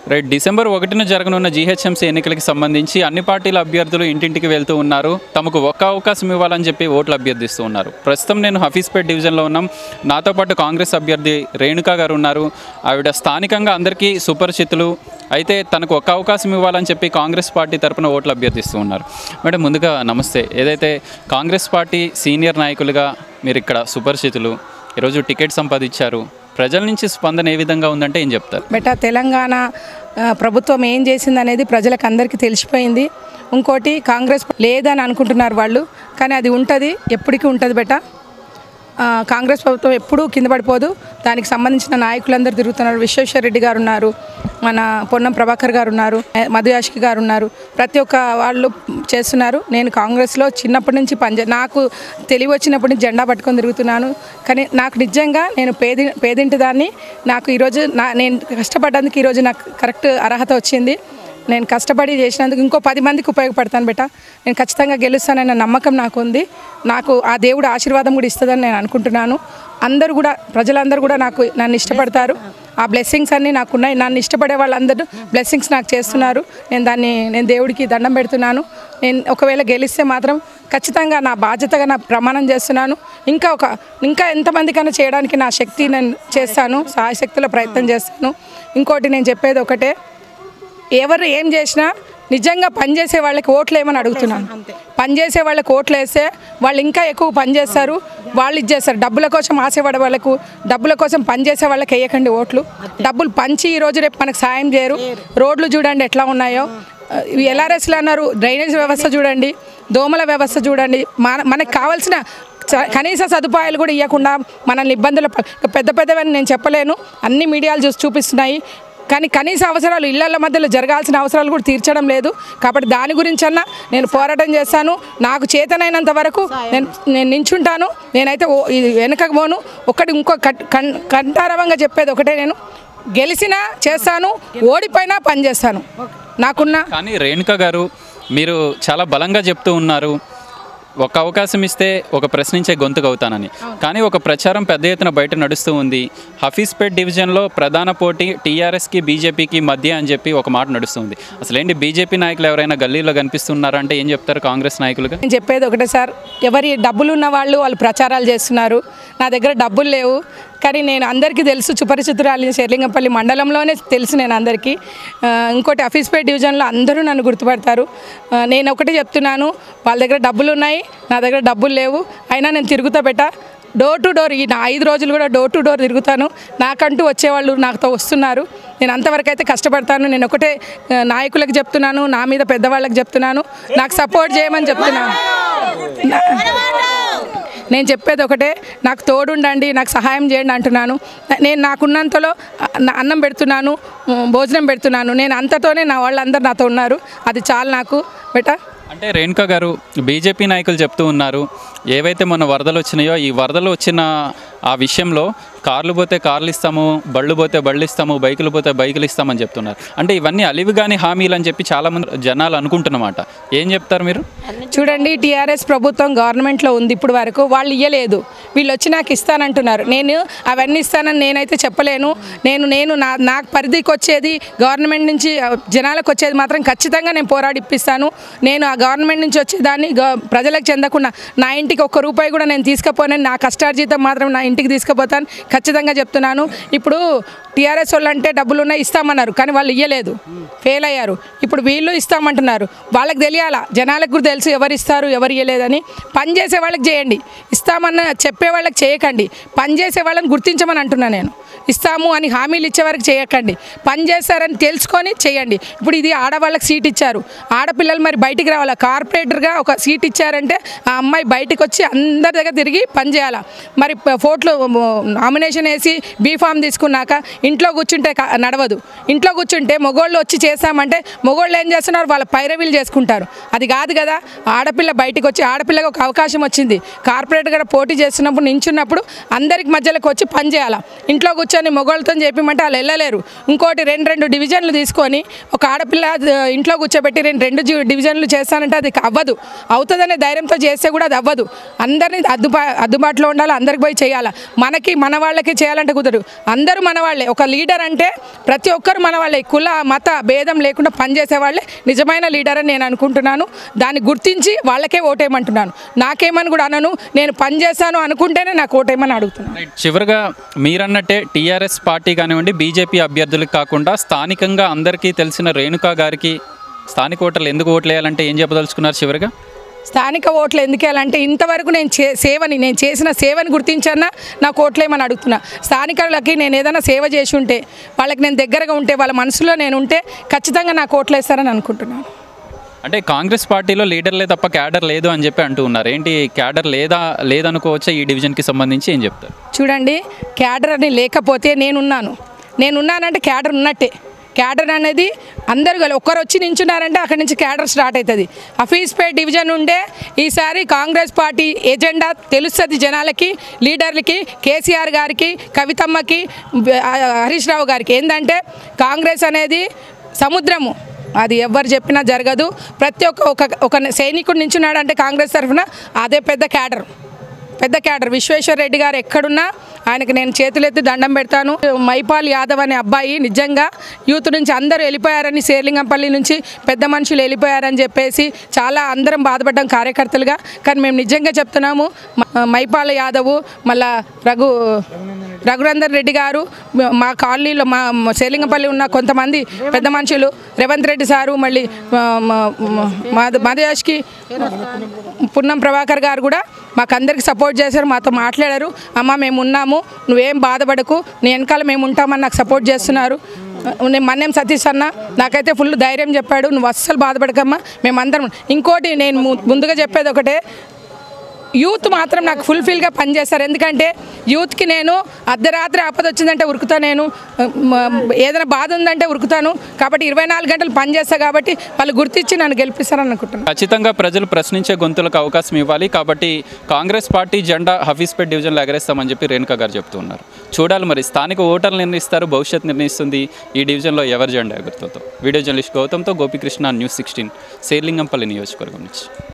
right December ఒకటిన జరగనున్న GHMC ఎన్నికలకి సంబంధించి అన్ని పార్టీల అభ్యర్థులు ఇంటింటికి వెళ్తూ ఉన్నారు తమకు ఒక్క అవకాశం ఇవ్వాలని చెప్పి ఓట్లు అభ్యర్థిస్తూ ఉన్నారు ప్రస్తుతం నేను హఫీజ్పేట్ డివిజన్లో ఉన్నాం నాతో పాటు కాంగ్రెస్ అభ్యర్థి రేణుకా గారు ఉన్నారు ఆవిడ స్థానికంగా అందరికీ సుపరిచితులు అయితే తనకు ఒక్క అవకాశం ఇవ్వాలని చెప్పి కాంగ్రెస్ పార్టీ తరపున ఓట్లు అభ్యర్థిస్తూ ఉన్నారు మేడం ముందుగా నమస్తే ఏదైతే కాంగ్రెస్ పార్టీ సీనియర్ నాయకులుగా మీరు ఇక్కడ సుపరిచితులు ఈరోజు టికెట్ సంపాదించారు ప్రజల నుంచి స్పందన ఏ విధంగా ఉందంటే ఏం చెప్తారు బెట తెలంగాణ ఆ, ప్రభుత్వం ఏం చేసింది అనేది ప్రజలకు అందరికీ తెలిసిపోయింది ఇంకోటి కాంగ్రెస్ లేదని అనుకుంటున్నారు వాళ్ళు కానీ అది ఉంటుంది ఎప్పటికీ ఉంటుంది బెట ఆ, కాంగ్రెస్ ప్రభుత్వం ఎప్పుడూ కింద పడిపోదు దానికి సంబంధించిన నాయకులందరూ తిరుగుతున్నారు విశ్వేశ్వర రెడ్డి గారు ఉన్నారు మన పొన్నం ప్రభాకర్ గారు ఉన్నారు ఏ, మధుయాష్కి గారు ఉన్నారు ప్రతి ఒక్క వాళ్ళు చేస్తున్నారు నేను కాంగ్రెస్లో చిన్నప్పటి నుంచి పనిచే నాకు తెలివి వచ్చినప్పటి నుంచి జెండా పట్టుకొని తిరుగుతున్నాను కానీ నాకు నిజంగా నేను పేది పేదింటి దాన్ని నాకు ఈరోజు నా నేను కష్టపడ్డందుకు ఈరోజు నాకు కరెక్ట్ అర్హత వచ్చింది నేను కష్టపడి చేసినందుకు ఇంకో పది మందికి ఉపయోగపడతాను బేట నేను ఖచ్చితంగా గెలుస్తానన్న నమ్మకం నాకు ఉంది నాకు ఆ దేవుడు ఆశీర్వాదం కూడా ఇస్తుందని నేను అనుకుంటున్నాను అందరూ కూడా ప్రజలందరూ కూడా నాకు నన్ను ఇష్టపడతారు ఆ బ్లెస్సింగ్స్ అన్నీ నాకు ఉన్నాయి నన్ను ఇష్టపడే వాళ్ళందరూ బ్లెస్సింగ్స్ నాకు చేస్తున్నారు నేను దాన్ని నేను దేవుడికి దండం పెడుతున్నాను నేను ఒకవేళ గెలిస్తే మాత్రం ఖచ్చితంగా నా బాధ్యతగా నా ప్రమాణం చేస్తున్నాను ఇంకా ఒక ఇంకా ఎంతమందికైనా చేయడానికి నా శక్తి నేను చేస్తాను సాయశక్తుల ప్రయత్నం చేస్తాను ఇంకోటి నేను చెప్పేది ఒకటే ఎవరు ఏం చేసినా నిజంగా పనిచేసే వాళ్ళకి ఓట్లు ఏమని అడుగుతున్నాను పనిచేసే వాళ్ళకి ఓట్లు వేస్తే వాళ్ళు ఇంకా ఎక్కువ పని చేస్తారు వాళ్ళు ఇచ్చేస్తారు డబ్బుల కోసం ఆశపడే వాళ్ళకు డబ్బుల కోసం పనిచేసే వాళ్ళకి వేయకండి ఓట్లు డబ్బులు పంచి ఈ రోజు రేపు మనకు సాయం చేయరు రోడ్లు చూడండి ఎట్లా ఉన్నాయో ఇవి ఎల్ఆర్ఎస్లు అన్నారు డ్రైనేజ్ వ్యవస్థ చూడండి దోమల వ్యవస్థ చూడండి మన మనకు కావాల్సిన చ- కనీస సదుపాయాలు కూడా ఇవ్వకుండా మనల్ని ఇబ్బందులు ప- పెద్ద పెద్దవని నేను చెప్పలేను అన్ని మీడియాలు చూసి చూపిస్తున్నాయి కానీ కనీస అవసరాలు ఇళ్ల మధ్యలో జరగాల్సిన అవసరాలు కూడా తీర్చడం లేదు కాబట్టి దాని గురించన్నా నేను పోరాటం చేస్తాను నాకు చేతనైనంత వరకు నేను నేను నించుంటాను నేనైతే ఓ- ఇది వెనకకు పోను ఒకటి ఇంకో కట్- కన్ కంఠారవంగా చెప్పేది ఒకటే నేను గెలిచినా చేస్తాను ఓడిపోయినా పని చేస్తాను నాకున్న కానీ రేణుక గారు మీరు చాలా బలంగా చెప్తూ ఉన్నారు ఒక అవకాశం ఇస్తే ఒక ప్రశ్నించే గొంతుకు అవుతానని కానీ ఒక ప్రచారం పెద్ద ఎత్తున బయట నడుస్తూ ఉంది హఫీజ్పేట్ డివిజన్లో ప్రధాన పోటీ టీఆర్ఎస్కి బీజేపీకి మధ్య అని చెప్పి ఒక మాట నడుస్తుంది అసలు ఏంటి బీజేపీ నాయకులు ఎవరైనా గల్లీలో కనిపిస్తున్నారంటే ఏం చెప్తారు కాంగ్రెస్ నాయకులుగా నేను చెప్పేది ఒకటే సార్ ఎవరి డబ్బులు ఉన్న వాళ్ళు వాళ్ళు ప్రచారాలు చేస్తున్నారు నా దగ్గర డబ్బులు లేవు కానీ నేను అందరికీ తెలుసు సుపరిచితురాలి శేర్లింగంపల్లి మండలంలోనే తెలుసు నేను అందరికీ ఆ, ఇంకోటి అఫీస్పేట్ డివిజన్లో అందరూ నన్ను గుర్తుపడతారు ఆ, నేను ఒకటే చెప్తున్నాను వాళ్ళ దగ్గర డబ్బులు ఉన్నాయి నా దగ్గర డబ్బులు లేవు అయినా నేను తిరుగుతా బెట్ట డోర్ టు డోర్ ఈ నా ఐదు రోజులు కూడా డోర్ టు డోర్ తిరుగుతాను నాకంటూ వచ్చేవాళ్ళు నాతో వస్తున్నారు నేను అంతవరకు అయితే కష్టపడతాను నేను ఒకటే ఆ, నాయకులకు చెప్తున్నాను నా మీద పెద్దవాళ్ళకి చెప్తున్నాను నాకు సపోర్ట్ చేయమని చెప్తున్నాను నా- నేను చెప్పేది ఒకటే నాకు తోడుండండి నాకు సహాయం చేయండి అంటున్నాను నేను నాకున్నంతలో అ- నా- అన్నం పెడుతున్నాను ఉమ్, భోజనం పెడుతున్నాను నేను అంతతోనే నా వాళ్ళందరూ నాతో ఉన్నారు అది చాలు నాకు బెటా అంటే రేణుక గారు బీజేపీ నాయకులు చెప్తూ ఉన్నారు ఏవైతే మొన్న వరదలు వచ్చినాయో ఈ వరదలు వచ్చిన ఆ విషయంలో కార్లు పోతే కార్లు ఇస్తాము బళ్ళు పోతే బళ్ళు ఇస్తాము బైకులు పోతే బైకులు ఇస్తామని చెప్తున్నారు అంటే ఇవన్నీ అలివి కాని హామీలు అని చెప్పి చాలామంది జనాలు అనుకుంటున్నమాట ఏం చెప్తారు మీరు చూడండి టీఆర్ఎస్ ప్రభుత్వం గవర్నమెంట్లో ఉంది ఇప్పుడు వరకు వాళ్ళు ఇయ్యలేదు వీళ్ళు వచ్చి నాకు ఇస్తానంటున్నారు నేను అవన్నీ ఇస్తానని నేనైతే చెప్పలేను నేను నేను నా నాకు పరిధికి వచ్చేది గవర్నమెంట్ నుంచి ఆ, జనాలకు వచ్చేది మాత్రం ఖచ్చితంగా నేను పోరాడి ఇప్పిస్తాను నేను ఆ గవర్నమెంట్ నుంచి వచ్చేదాన్ని గ- ప్రజలకు చెందకుండా నా ఇంటికి ఒక్క రూపాయి కూడా నేను తీసుకుపోనని నా కష్టార్జితం మాత్రం నా ఇంటికి తీసుకుపోతాను ఖచ్చితంగా చెప్తున్నాను ఇప్పుడు టీఆర్ఎస్ వాళ్ళు అంటే డబ్బులు ఉన్నాయి ఇస్తామన్నారు కానీ వాళ్ళు ఇయ్యలేదు ఫెయిల్ అయ్యారు ఇప్పుడు వీళ్ళు ఇస్తామంటున్నారు వాళ్ళకి తెలియాలా జనాలకు కూడా తెలుసు ఎవరు ఇస్తారు ఎవరు ఇవ్వలేదని పని చేసే వాళ్ళకి చేయండి ఇస్తామన్న చెప్పే వాళ్ళకి చేయకండి పని చేసే వాళ్ళని గుర్తించమని అంటున్నా నేను ఇస్తాము అని హామీలు ఇచ్చే వరకు చేయకండి పని చేస్తారని తెలుసుకొని చేయండి ఇప్పుడు ఇది ఆడవాళ్ళకి సీట్ ఇచ్చారు ఆడపిల్లలు మరి బయటికి రావాలా కార్పొరేటర్గా ఒక సీట్ ఇచ్చారంటే ఆ అమ్మాయి బయటికి వచ్చి అందరి దగ్గర తిరిగి పని చేయాలా మరి ప- ఫోటోలు నామినేషన్ వేసి బీ ఫామ్ తీసుకున్నాక ఇంట్లో కూర్చుంటే క- నడవదు ఇంట్లో కూర్చుంటే మొగోళ్ళు వచ్చి చేస్తామంటే మొగోళ్ళు ఏం చేస్తున్నారు వాళ్ళ పైరవీలు చేసుకుంటారు అది కాదు కదా ఆడపిల్ల బయటికి వచ్చి ఆడపిల్లకి ఒక అవకాశం వచ్చింది కార్పొరేట్ గారు పోటీ చేస్తున్నప్పుడు నించున్నప్పుడు అందరికి మధ్యలోకి వచ్చి పని చేయాలా ఇంట్లో కూర్చొని కూర్చొని మొగోళ్ళతో చెప్పమంటే వాళ్ళు వెళ్ళలేరు ఇంకోటి రెండు రెండు డివిజన్లు తీసుకొని ఒక ఆడపిల్ల ఆ, ఇంట్లో కూర్చోబెట్టి రెండు రెండు జి- డివిజన్లు చేస్తానంటే అది అవ్వదు అవుతుందనే ధైర్యంతో చేస్తే కూడా అది అవ్వదు అందరినీ అద్దుబా అందుబాటులో ఉండాలి అందరికి పోయి చేయాలి మనకి మన వాళ్ళకి చేయాలంటే కుదరదు అందరూ మన వాళ్ళే ఒక లీడర్ అంటే ప్రతి ఒక్కరు మన వాళ్ళే కుల మత భేదం లేకుండా పనిచేసే వాళ్ళే నిజమైన లీడర్ అని నేను అనుకుంటున్నాను దాన్ని గుర్తించి వాళ్ళకే ఓటేయమంటున్నాను నాకేమని కూడా అనను నేను పని చేశాను అనుకుంటేనే నాకు ఓటేయమని అడుగుతున్నాను రైట్ చివరిగా మీరన్నట్టే టీఆర్ఎస్ పార్టీ కానివ్వండి బీజేపీ అభ్యర్థులకు కాకుండా స్థానికంగా అందరికీ తెలిసిన రేణుకా గారికి స్థానిక ఓటర్లు ఎందుకు ఓట్లు వేయాలంటే ఏం చెప్పదలుచుకున్నారు చివరిగా స్థానిక ఓట్లు ఎందుకు వేయాలంటే ఇంతవరకు నేను చే సేవని నేను చేసిన సేవని గుర్తించన్నా నాకు ఓట్లేమని అడుగుతున్నా స్థానికులకి నేను ఏదైనా సేవ చేసి ఉంటే వాళ్ళకి నేను దగ్గరగా ఉంటే వాళ్ళ మనసులో నేను ఉంటే ఖచ్చితంగా నాకు ఓట్లు వేస్తారని అనుకుంటున్నాను అంటే కాంగ్రెస్ పార్టీలో లీడర్లే తప్ప క్యాడర్ లేదు అని చెప్పి అంటూ ఉన్నారు ఏంటి క్యాడర్ లేదా లేదనుకోవచ్చా ఈ డివిజన్కి సంబంధించి ఏం చెప్తారు చూడండి క్యాడర్ అని లేకపోతే నేనున్నాను నేనున్నానంటే క్యాడర్ ఉన్నట్టే క్యాడర్ అనేది అందరు కలిసి ఒక్కరు వచ్చి నించున్నారంటే అక్కడి నుంచి క్యాడర్ స్టార్ట్ అవుతుంది హఫీజ్పేట్ డివిజన్ ఉండే ఈసారి కాంగ్రెస్ పార్టీ ఎజెండా తెలుస్తుంది జనాలకి లీడర్లకి కేసీఆర్ గారికి కవితమ్మకి ఆ, హరీష్ రావు గారికి ఏంటంటే కాంగ్రెస్ అనేది సముద్రము అది ఎవరు చెప్పినా జరగదు ప్రతి ఒక్క ఒక ఒక సైనికుడు నించున్నాడంటే కాంగ్రెస్ తరఫున అదే పెద్ద క్యాడర్ పెద్ద క్యాడర్ విశ్వేశ్వర రెడ్డి గారు ఎక్కడున్నా ఆయనకి నేను చేతులెత్తి దండం పెడతాను మైపాల్ యాదవ్ అనే అబ్బాయి నిజంగా యూత్ నుంచి అందరూ వెళ్ళిపోయారని శేర్లింగంపల్లి నుంచి పెద్ద మనుషులు వెళ్ళిపోయారని చెప్పేసి చాలా అందరం బాధపడ్డాం కార్యకర్తలుగా కానీ మేము నిజంగా చెప్తున్నాము మ- మైపాల్ యాదవ్ మళ్ళా రఘు రఘునందన్ రెడ్డి గారు మ- మా కాలనీలో మా మా శేలింగపల్లి ఉన్న కొంతమంది పెద్ద మనుషులు రేవంత్ రెడ్డి సారు మళ్ళీ మధయాష్కి పున్నం ప్రభాకర్ గారు కూడా మాకు అందరికి సపోర్ట్ చేశారు మాతో మాట్లాడారు అమ్మ మేము ఉన్నాము నువ్వేం బాధపడకు నీ వెనకాల మేము ఉంటామని నాకు సపోర్ట్ చేస్తున్నారు నేను మన్నేం సతీష్ అన్న నాకైతే ఫుల్ ధైర్యం చెప్పాడు నువ్వు అస్సలు బాధపడకమ్మా మేమందరం ఇంకోటి నేను ము- ముందుగా చెప్పేది ఒకటే యూత్ మాత్రం నాకు ఫుల్ఫిల్గా పనిచేస్తారు ఎందుకంటే యూత్కి నేను అర్ధరాత్రి ఆపద వచ్చిందంటే ఉరుకుతా నేను మ- ఏదైనా బాధ ఉందంటే ఉరుకుతాను కాబట్టి ఇరవై నాలుగు గంటలు పనిచేస్తా కాబట్టి వాళ్ళు గుర్తించి నన్ను గెలిపిస్తారని అనుకుంటున్నాను ఖచ్చితంగా ప్రజలు ప్రశ్నించే గొంతులకు అవకాశం ఇవ్వాలి కాబట్టి కాంగ్రెస్ పార్టీ జెండా హఫీజ్పేట్ డివిజన్లో ఎగరేస్తామని చెప్పి రేణుకా గారు చెప్తూ ఉన్నారు చూడాలి మరి స్థానిక ఓటర్లు నిర్ణయిస్తారు భవిష్యత్ నిర్ణయిస్తుంది ఈ డివిజన్లో ఎవరి జెండా ఎగురుతుందో వీడియో జర్నలిస్ట్ గౌతమ్తో గోపికృష్ణ న్యూస్ సిక్స్టీన్ శేర్లింగంపల్లి నియోజకవర్గం నుంచి